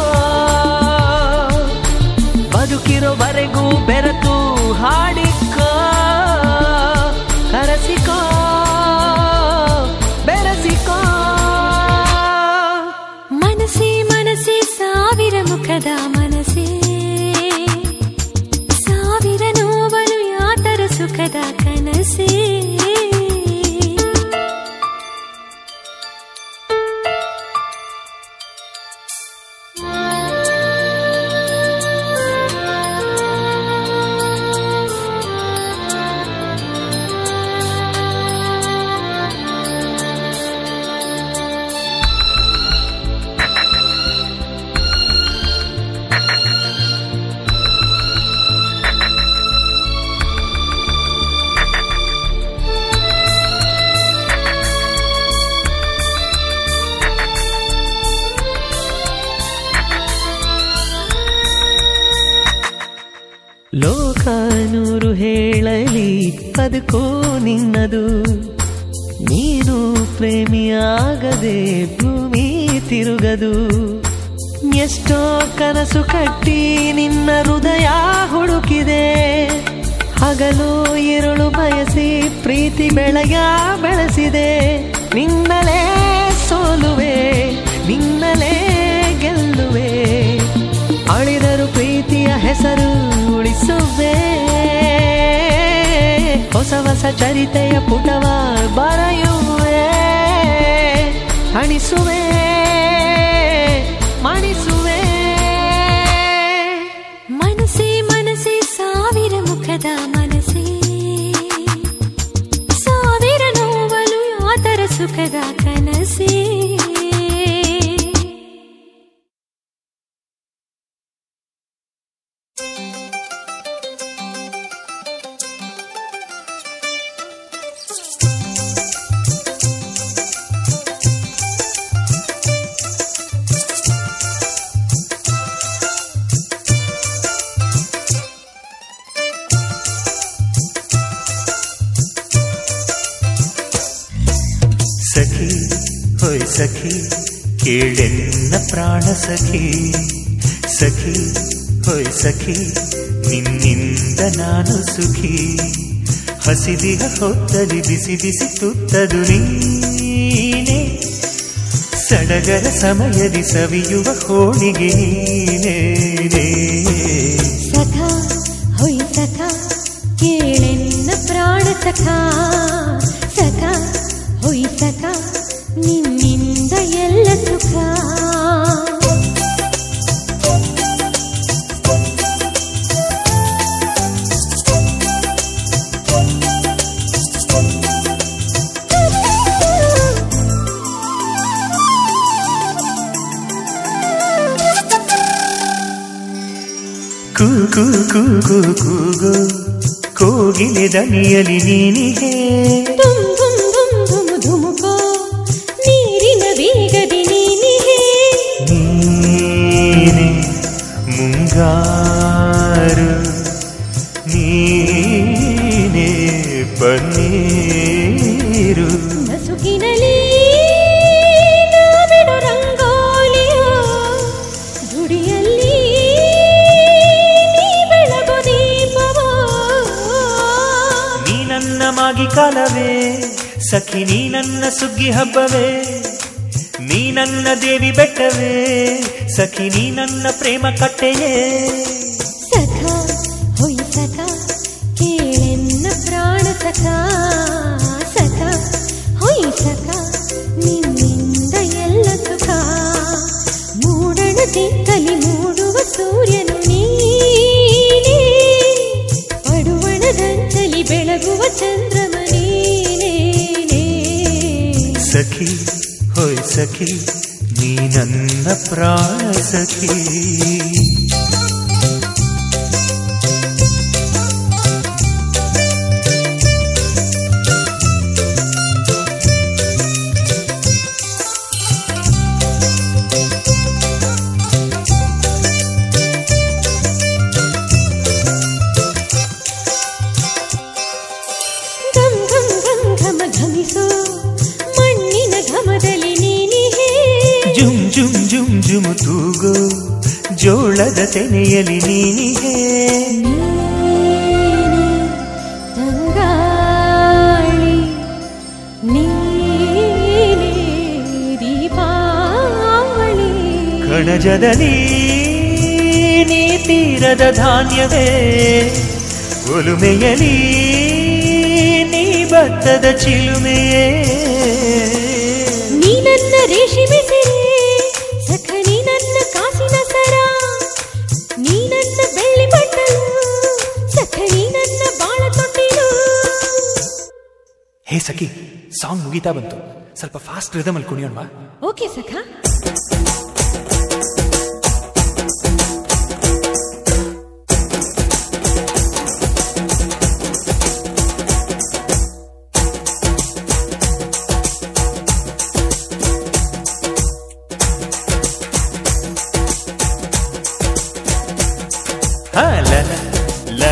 ಬದುಕಿರೋವರೆಗೂ ಬೆರೆತು ಹಾಡಿಕೋ ಕರೆಸಿಕೋ ಬೆರೆಸಿಕೋ ಮನಸ್ಸೇ ಮನಸ್ಸೇ ಸಾವಿರ ಮುಖದ ಮನಸ್ಸೇ ಸಾವಿರ ನೋವಲು ಯಾತರ ಸುಖದ ಕನಸೇ ಲೋಕ ನೂರು ಹೇಳಲಿ ಬದುಕು ನಿನ್ನದು ನೀನು ಪ್ರೇಮಿಯಾಗದೆ ಭೂಮಿ ತಿರುಗದು ಎಷ್ಟೋ ಕನಸು ಕಟ್ಟಿ ನಿನ್ನ ಹೃದಯ ಹುಡುಕಿದೆ ಹಗಲು ഇരുಳು ಬಯಸಿ ಪ್ರೀತಿ ಬೆಳೆಯ ಬೆಳೆಸಿದೆ ನಿನ್ನಲೇ ಸೋಲುವೆ ನಿನ್ನಲೇ ಗೆಲ್ಲುವೆ ಅಳಿದರು ಪ್ರೀತಿಯ ಹೆಸರು ಉಳಿಸುವೆ ಹೊಸ ಹೊಸ ಚರಿತೆಯ ಪುಟವ ಬರೆಯುವೆ ಹಣಿಸುವೆ ಮಣಿಸುವೆ ಮನಸ್ಸೇ ಮನಸ್ಸೇ ಸಾವಿರ ಮುಖದ ಮನಸ್ಸೇ ಸಾವಿರ ನೋವಲು ಆತರ ಸುಖದ ಕನಸೇ ಸಖಿ ಹೊಯ್ ಸಖಿ ಕೇಳೆನ್ನ ಪ್ರಾಣ ಸಖಿ ಸಖಿ ಹೊಯ್ ಸಖಿ ನಿನ್ನಿಂದ ನಾನು ಸುಖಿ ಹಸಿದಿಹ ಹೊತ್ತಲಿ ಬಿಸಿ ಬಿಸಿ ತುತ್ತದು ನೀನೆ ಸಡಗರ ಸಮಯದಿ ಸವಿಯುವ ಹೋಳಿಗೆ ನೀನೇ ಸಖ ಹೊಯ್ ಸಖ ಕೇಳೆನ್ನ ಪ್ರಾಣ ಸಖ ಸಖ ಹೊಯ್ ಸಖ ನಿನ್ನಿಂದ ಎಲ್ಲ ಸುಖ ಕೂ ಕೂ ಕೂ ಕೂ ಕೂಗೋ ಕೋಗಿಲೆ ದನಿಯಲಿ ನೀನಿಗೆ ಧುಮ್ ಧುಮ್ ಧುಮ್ ಧುಮ್ ಧುಮುಕೋ ನೀರಿನ ವೇಗದಿ ನೀನಿಹೇ ನೀನೆ ಮುಂಗಾರು ನೀನೆ ಪನ್ನೀರು ನಸುಕಿನಲಿ ನಾವಿಡು ರಂಗೋಲಿಯೋ ಗುಡಿಯಲ್ಲಿ ನೀ ಬೆಳಗು ದೀಪವೋ ನೀ ನನ್ನ ಮಾಗಿ ಕಾಲವೇ ಸಖಿ ನೀ ನನ್ನ ಸುಗ್ಗಿ ಹಬ್ಬವೇ ನೀ ನನ್ನ ದೇವಿ ಬೆಟ್ಟವೇ ಸಖಿ ನೀ ನನ್ನ ಪ್ರೇಮ ಕಟ್ಟೆಯೇ ಸಖ ಹೊಯ್ ಸಖ ಕೇಳೆನ್ನ ಪ್ರಾಣ ಸಖ ಸಖ ಹೊಯ್ ಸಖ ನಿನ್ನಿಂದ ಎಲ್ಲ ಸುಖ ಮೂಡಣ ತಿಕ್ಕಲಿ ಮೂಡುವ ಸೂರ್ಯನು ನೀನೇ ಪಡುವಣದಂತಲಿ ಬೆಳಗುವ ಚಂದ್ರಮ ನೀನೇ ಸಖಿ ಹೊಯ್ ಸಖಿ ನೀ ನನ್ನ ಪ್ರಾಣ ಸಖಿ ಘಮ್ ಘಮ್ ಘಮ್ ಘಮ ಘಮಿಸೋ ಮಣ್ಣಿನ ಘಮದಲ್ಲಿ ನೀನಿಹೇ ಜುಮ್ ಜುಮ್ ಜುಮ್ ಜುಮ್ ತೂಗೋ ಜೋಳದ ತೆನೆಯಲಿ ನೀನಿಗೆ ತಂಗಾಳಿ ನೀನೇ ದೀಪಾವಳಿ ಕಣಜದಲ್ಲಿ ನೀ ತೀರದ ಧಾನ್ಯವೇ ಒಲುಮೆಯಲಿ ನೀ ಭತ್ತದ ಚಿಲುಮೆಯೇ ನೀ ನನ್ನ ರೇಷ್ಮೆ ಸೀರೆ ಸಖ ನೀ ನನ್ನ ಕಾಸಿನ ಸರ ನೀ ನನ್ನ ಬೆಳ್ಳಿ ಬಟ್ಟಲು ಸಖ ನೀ ನನ್ನ ಬಾಳ ತೊಟ್ಟಿಲು ಹೇ ಸಖಿ ಸಾಂಗ್ ಮುಗಿತಾ ಬಂತು ಸ್ವಲ್ಪ ಫಾಸ್ಟ್ ರಿದಮ್ ಅಲ್ಲಿ ಕುಣಿಯೋಣವಾ ಓಕೆ ಸಖ ಹಾ ಲ ಲ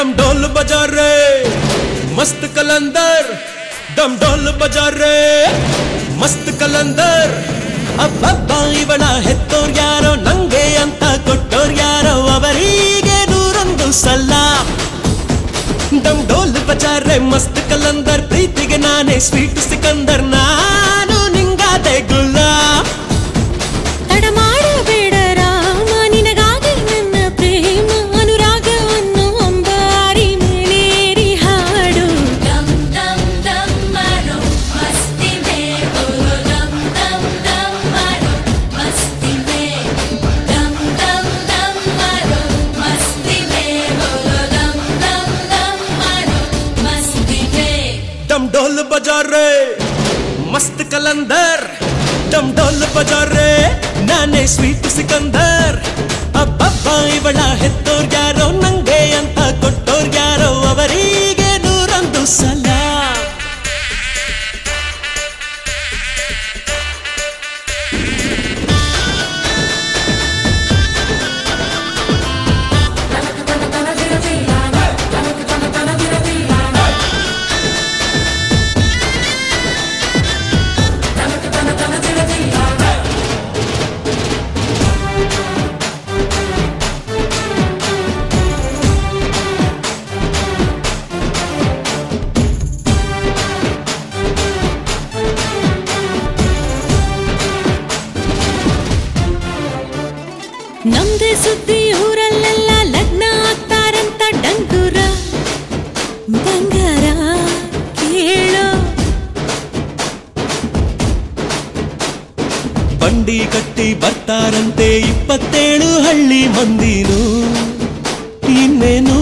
डम डोल बजा रे मस्त कलंदर डम डोल बजा रे ಮಸ್ತ್ ಕಲಂದರ್ ಅಬ್ಬಬ್ಬ ಇವಳ ಹೆತ್ತೋರ್ ಯಾರೋ ನಂಗೆ ಅಂತ ಕೊಟ್ಟೋರ್ ಯಾರೋ ಅವರಿಗೆ ನೂರೊಂದು ಸಲ ಡಮ್ ಡೋಲ್ ಬಜಾರೆ ಮಸ್ತ್ ಕಲಂದರ್ ಪ್ರೀತಿಗೆ ನಾನೇ ಸ್ವೀಟ್ ಸಿಕಂದರ್ ನಾನು ನಿಂಗಾದೆ ಗುಲ್ಲಾ ತಡ ಮಾಡಬೇಡ ರಾಮ ನಿನಗಾಗಿ ನನ್ನ ಪ್ರೇಮ ಅನುರಾಗವನ್ನು ಅಂಬಾರಿ ಮೇಲೇರಿ ಹಾಡು dum dum dum maro masti mein bolo dum dum dum maro masti mein dum dum dum maro masti mein bolo dum dum dum maro masti mein डम डोल बजा रे मस्त कलंदर डम डोल बजा रे ನಾನೇ ಸ್ವೀಟ್ ಸಿಕಂದರ್ ಅಬ್ಬಬ್ಬ ಇವಳ ಹೆತ್ತೋರ್ ಯಾರೋ ನಂಗೆ ಅಂತ ಕೊಟ್ಟೋರ್ ಯಾರೋ ಅವರಿಗೆ ನೂರೊಂದು ಸಲ ನಮ್ದೇ ಸುದ್ದಿ ಊರಲ್ಲೆಲ್ಲ ಲಗ್ನ ಆಗ್ತಾರಂತ ಡಂಗುರ ಬಂಗಾರ ಕೇಳೋ ಬಂಡಿ ಕಟ್ಟಿ ಬರ್ತಾರಂತೆ ಇಪ್ಪತ್ತೇಳು ಹಳ್ಳಿ ಮಂದಿನು ಇನ್ನೇನು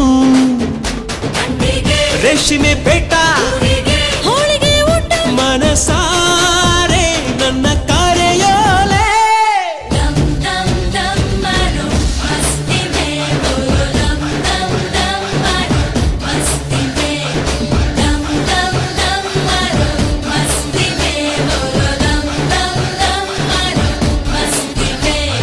ರೇಷ್ಮೆ ಪೇಟ ಹೋಳಿಗೆ ಊಟ ಮನಸಾರೆ ನನ್ನ ಕಾರ್ಯೋಲೆ dum dum dum maro masti mein bolo dum dum dum maro masti mein dum dum dum maro masti mein bolo dum dum dum maro masti mein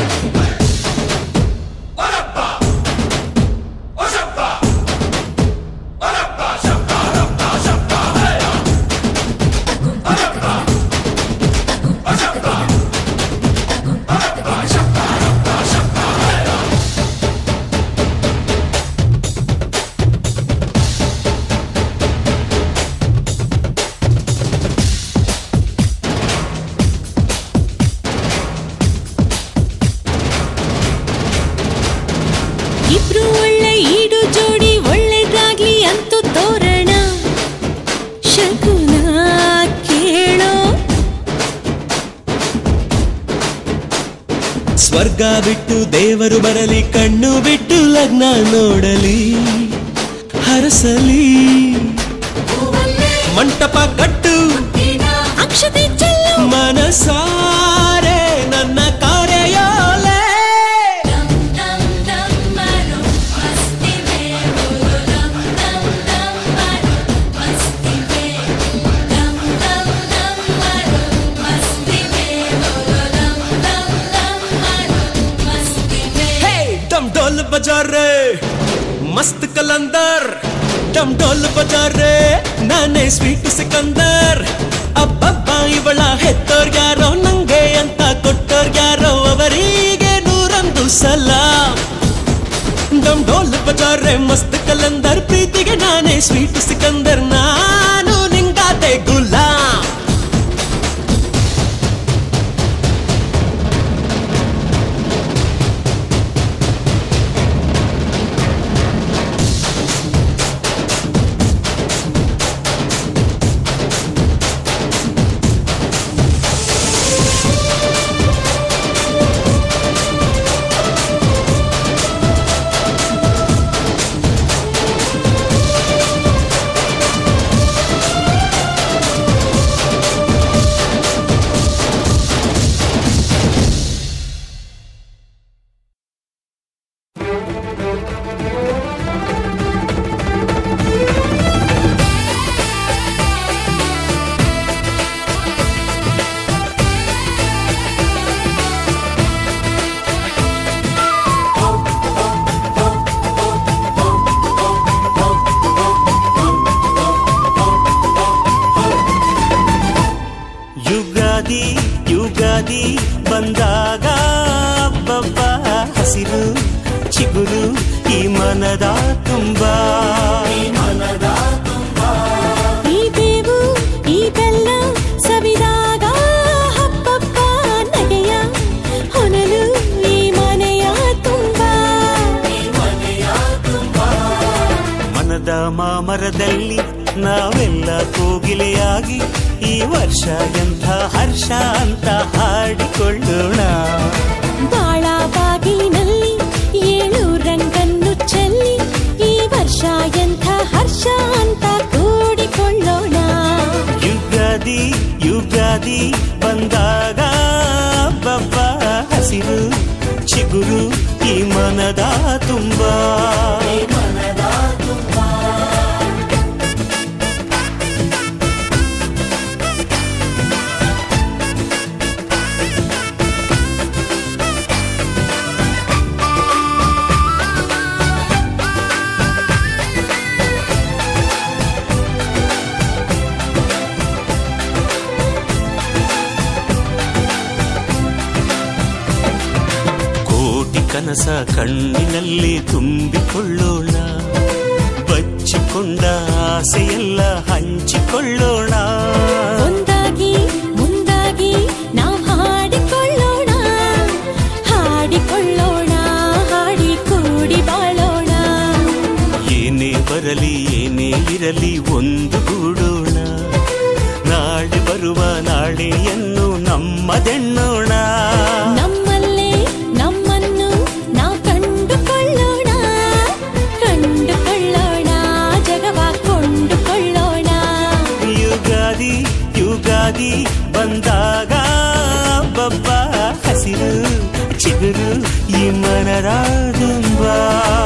ಇಬ್ರು ಒಳ್ಳೆ ಈಡು ಜೋಡಿ ಒಳ್ಳೆದಾಗ್ಲಿ ಅಂತೂ ತೋರಣ ಶಕುನ ಕೇಳೋ ಸ್ವರ್ಗ ಬಿಟ್ಟು ದೇವರು ಬರಲಿ ಕಣ್ಣು ಬಿಟ್ಟು ಲಗ್ನ ನೋಡಲಿ ಹರಸಲಿ ಮಂಟಪ ಕಟ್ಟು ಅಕ್ಷತೆ ಚೆಲ್ಲು ಮನಸಾರೆ ನನ್ನ ಕಾರ್ಯೋಲೆ dum dum dum maro masti mein bolo dum dum dum maro masti mein dum dum dum maro masti mein bolo dum dum dum maro masti mein डम डोल बजा रे मस्त कलंदर डम डोल बजा रे ನಾನೇ ಸ್ವೀಟ್ ಸಿಕಂದರ್ ಅಬ್ಬಬ್ಬ ಇವಳ ಹೆತ್ತೋರ್ ಯಾರೋ ನಂಗೆ ಅಂತ ಕೊಟ್ಟೋರ್ ಯಾರೋ ಅವರಿಗೆ ನೂರೊಂದು ಸಲ ಡಮ್ ಡೋಲ್ ಬಜಾರೆ ಮಸ್ತ್ ಕಲಂದರ್ ಪ್ರೀತಿಗೆ ನಾನೇ ಸ್ವೀಟ್ ಸಿಕಂದರ್ ನಾನು ನಿಂಗಾದೆ ಗುಲಾಮ್ dum ಯುಗಾದಿ ಯುಗಾದಿ ಬಂದಾಗ ಅಬ್ಬಬ್ಬ ಹಸಿರು ಚಿಗುರು ಈ ಮನದ ತುಂಬಾ ಮನದ ಈ ಬೇವು ಈ ಬೆಲ್ಲ ಸವಿದಾಗ ಹಬ್ಬಬ್ಬ ನಗೆಯ ಹೊನಲು ಈ ಮನೆಯ ತುಂಬ ಮನದ ಮಾಮರದಲ್ಲಿ ನಾವೆಲ್ಲ ಕೋಗಿಲೆಯಾಗಿ ಈ ವರ್ಷ ಎಂಥ ಹರ್ಷ ಅಂತ ಹಾಡಿಕೊಳ್ಳೋಣ ಬಾಳ ಬಾಗಿಲಿನಲ್ಲಿ ಏಳು ರಂಗನ್ನು ಚೆಲ್ಲಿ ಈ ವರ್ಷ ಎಂಥ ಹರ್ಷ ಅಂತ ಕೂಡಿಕೊಳ್ಳೋಣ ಯುಗಾದಿ ಯುಗಾದಿ ಬಂದಾಗ ಬಬ್ಬ ಹಸಿರು ಚಿಗುರು ಈ ಮನದ ತುಂಬಾ ಮನದ ತುಂಬಾ ಕೋಟಿ ಕನಸ ಕಣ್ಣಿನಲ್ಲಿ ತುಂಬಿಕೊಳ್ಳೋಣ ಬಚ್ಚಿಕೊಂಡ ಆಸೆಯೆಲ್ಲ ಹಂಚಿಕೊಳ್ಳೋಣ ಒಂದಾಗಿ ಮುಂದಾಗಿ ನಾವು ಹಾಡಿಕೊಳ್ಳೋಣ ಹಾಡಿಕೊಳ್ಳೋಣ ಹಾಡಿ ಕೂಡಿ ಬಾಳೋಣ ಏನೇ ಬರಲಿ ಏನೇ ಇರಲಿ ಒಂದು ಗೂಡೋಣ ನಾಳೆ ಬರುವ ನಾಳೆಯನ್ನು ನಮ್ಮದೆಣ್ಣೋಣ ನಮ್ಮಲ್ಲೇ ನಮ್ಮನ್ನು ನಾವು ಕಂಡುಕೊಳ್ಳೋಣ ಕಂಡುಕೊಳ್ಳೋಣ ಜಗವ ಕೊಂಡುಕೊಳ್ಳೋಣ ಯುಗಾದಿ ಯುಗಾದಿ ಬಂದಾಗ ಬಬ್ಬ ಹಸಿರು ಚಿಗುರು ಈ ಮನದ ತುಂಬಾ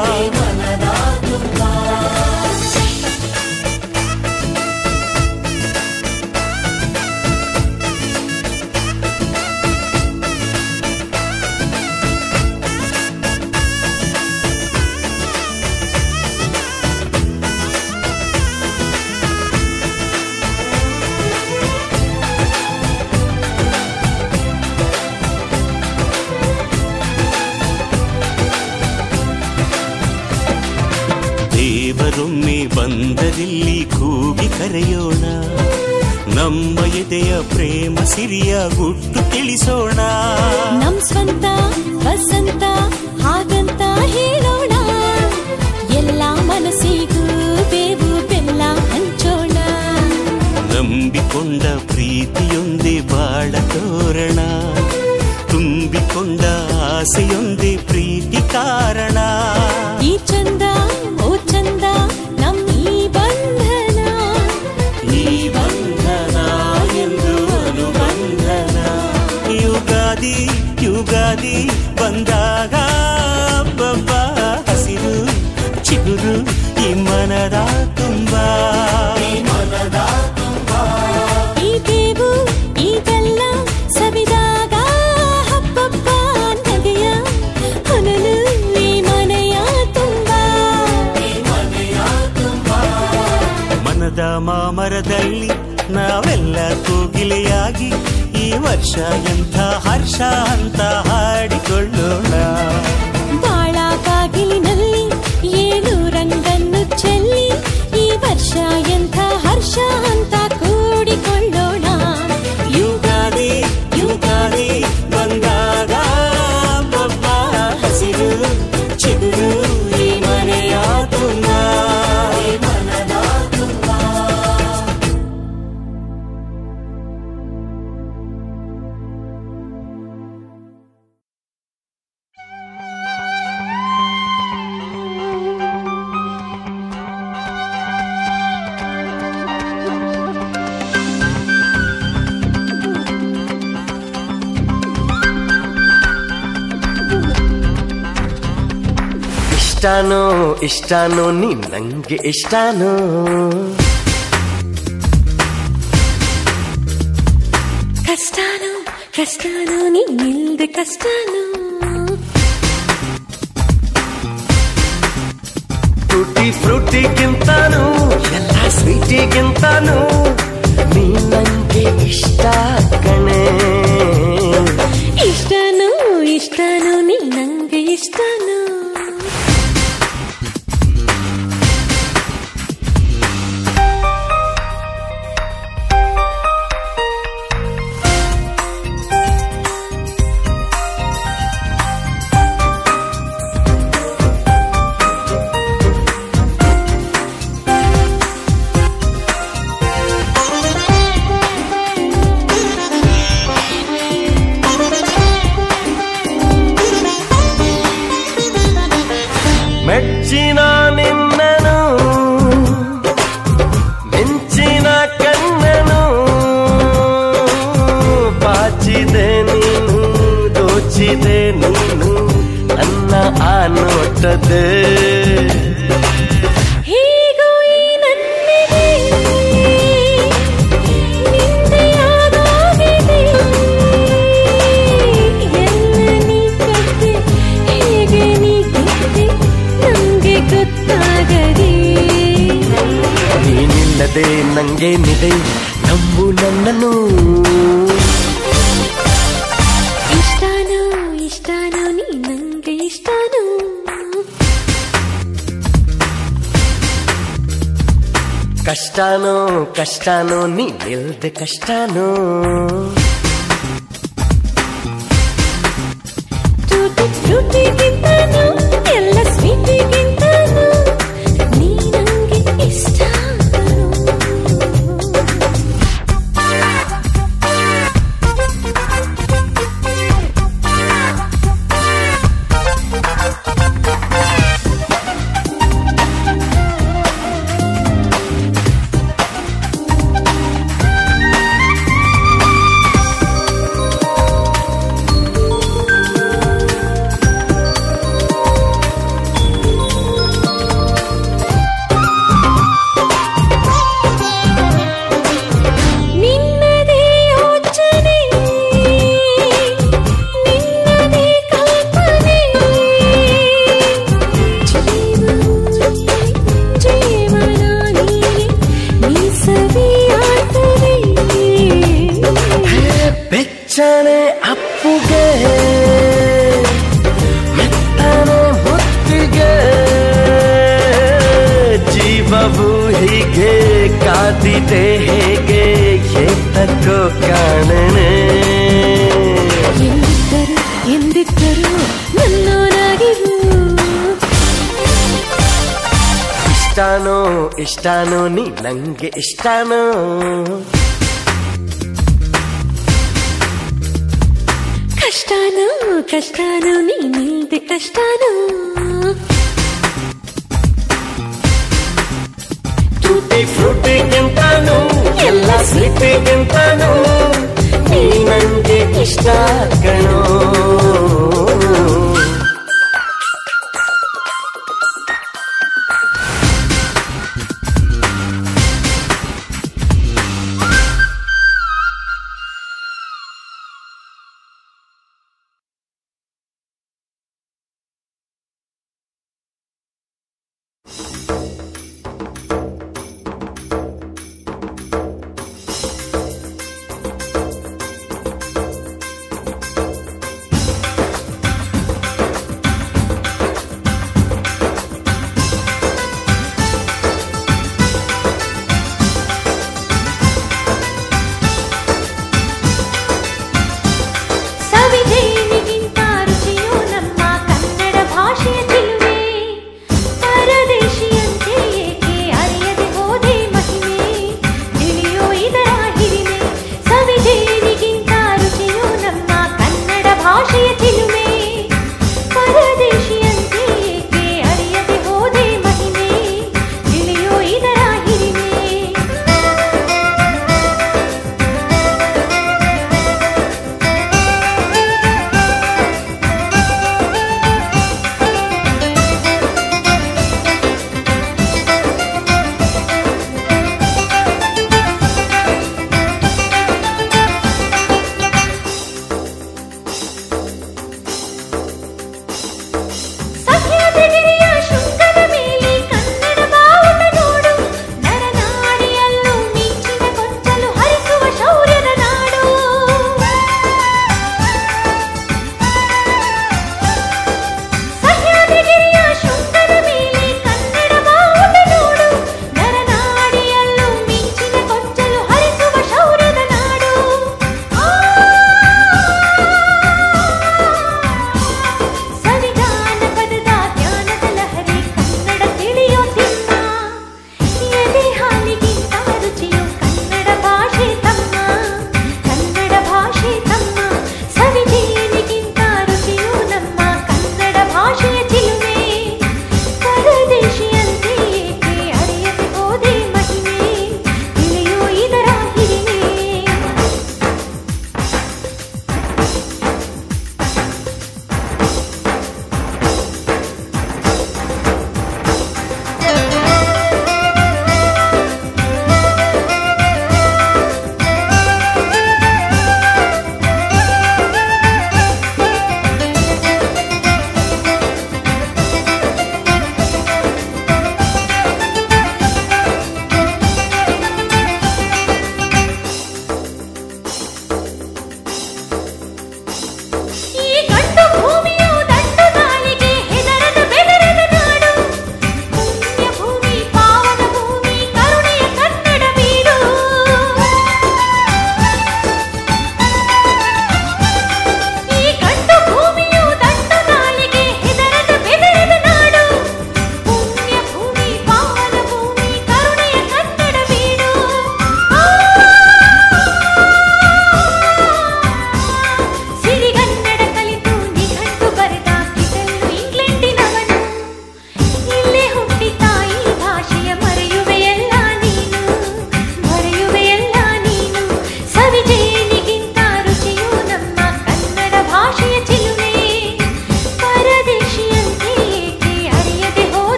ದೇವರೊಮ್ಮೆ ಬಂದರಿಲ್ಲಿ ಕೂಗಿ ಕರೆಯೋಣ ನಮ್ಮ ಎದೆಯ ಪ್ರೇಮ ಸಿರಿಯ ಗುಟ್ಟು ತಿಳಿಸೋಣ ನಮ್ ಸ್ವಂತ ವಸಂತ ಹಾಗಂತ ಹೇಳೋಣ ಎಲ್ಲ ಮನಸ್ಸಿಗೂ ಬೇವು ಬೆಲ್ಲ ಹಂಚೋಣ ನಂಬಿಕೊಂಡ ಪ್ರೀತಿಯೊಂದೇ ಬಾಳ ತೋರಣ ತುಂಬಿಕೊಂಡ ಆಸೆಯೊಂದೇ ಪ್ರೀತಿ ಕಾರಣ ಈ ಚಂದ ಓ ಚಂದ ನಮ್ ಈ ಬಂಧನ ಈ ಬಂಧನ ಎಂದು ಅನುಬಂಧನ ಯುಗಾದಿ ಯುಗಾದಿ ಬಂದಾಗ ಬಬ್ಬ ಹಸಿರು ಚಿಗುರು ಈ ಮನದ ತುಂಬಾ ಮನದ ತುಂಬಾ ಈ ಬೇವು ಈ ಬೆಲ್ಲ ಸವಿದಾಗ ಹಬ್ಬಬ್ಬ ನಗೆಯ ಹೊನಲು ಈ ಮನೆಯ ತುಂಬ ಮನದ ಮಾಮರದಲ್ಲಿ ನಾವೆಲ್ಲ ಕೋಗಿಲೆಯಾಗಿ ಈ ವರ್ಷ ಎಂಥ ಹರ್ಷ ಅಂತ ಹಾಡಿಕೊಳ್ಳೋಣ ಬಾಳ ಬಾಗಿಲಿನಲ್ಲಿ ಏಳು ರಂಗನ್ನು ಚೆಲ್ಲಿ ಈ ವರ್ಷ ಎಂಥ ಹರ್ಷ ಅಂತ ಕೂಡಿಕೊಳ್ಳೋಣ ಯುಗಾದಿ ಯುಗಾದಿ ಬಂದಾಗ ಬಬ್ಬ ಹಸಿರು ಚಿಗುರು ಈ ಮನೆಯ ತುಂಬ ಈ ಮನದ ತುಂಬ ಇಷ್ಟಾನೋ ಇಷ್ಟಾನೋ ನೀ ನಂಗೆ ಇಷ್ಟಾನೋ ಕಷ್ಟನೋ ಕಷ್ಟನೋ ನೀನಿಲ್ದೆ ಕಷ್ಟನೋ ಟೂಟಿ ಫ್ರೂಟಿಗಿಂತಾನು ಎಲ್ಲ ಸ್ವೀಟಿಗಿಂತಾನು ನೀ ನಂಗೆ ಇಷ್ಟ ಕಣೆ ಇಷ್ಟನು ಇಷ್ಟನು ನೀ ನಂಗೆ ಇಷ್ಟನು ಮೆಚ್ಚಿನ ನಿನ್ನನು ಮಿಂಚಿನ ಕಣ್ಣನು ಬಾಚಿದೆ ನೀನು ದೋಚಿದೆ ನೀನು ನನ್ನ ಆ ನೋಟದೆ ಹೀಗೂ ಈ ನನ್ನಿಗೆ ನಿಂದೆಯಾದಾಗಿದೆ ಎಲ್ಲ ನೀ ಕದ್ದೆ ಹೇಗೆ ನೀ ಗೆದ್ದೆ ನಂಗೆ ಗೊತ್ತಾಗದೆ ನೀನಿಲ್ಲದೆ ನಂಗೇನಿದೆ ನಂಬು ನನ್ನನು ಇಷ್ಟನು ಇಷ್ಟನು ನೀ ನಂಗೆ ಇಷ್ಟನು ಕಷ್ಟನೋ ಕಷ್ಟನೋ ನೀನಿಲ್ದೆ ಕಷ್ಟನೋ ಟೂಟಿ ಫ್ರೂಟಿಗಿಂತನೂ ಎಲ್ಲ ಸ್ವೀಟಿಗಿಂತನೂ ನೀ ನಂಗೆ ಇಷ್ಟ ನಿನ್ನದೇ ಯೋಚನೆ ನಿನ್ನದೇ ಕಲ್ಪನೆ ಜೀವನ ನೀನೆ ನೀ ಸವಿಯಾದರೆ ಬೆಚ್ಚನೆ ಅಪ್ಪುಗೆ ಮೆತ್ತನೆ ಮುತ್ತಿಗೆ ಜೀವವು ಹೀಗೆ ಕಾದಿದೆ ಹೇಗೆ ಎತ್ತಕ್ಕೋ ಕಾಣನೆ ಎಂದಿದ್ದರು ಎಂದಿದ್ದರು ನನ್ನೋನಾಗಿರು ಇಷ್ಟನೋ ಇಷ್ಟನೋ ನೀ ನಂಗೆ ಇಷ್ಟನೋ ಕಷ್ಟನೋ ಕಷ್ಟನೋ ನೀನಿಲ್ದೆ ಕಷ್ಟನೋ ಟೂಟಿ ಫ್ರೂಟಿಗಿಂತನೂ ಎಲ್ಲ ಸ್ವೀಟಿಗಿಂತನೂ ನೀ ನಂಗೆ ಇಷ್ಟ ಕಣೆ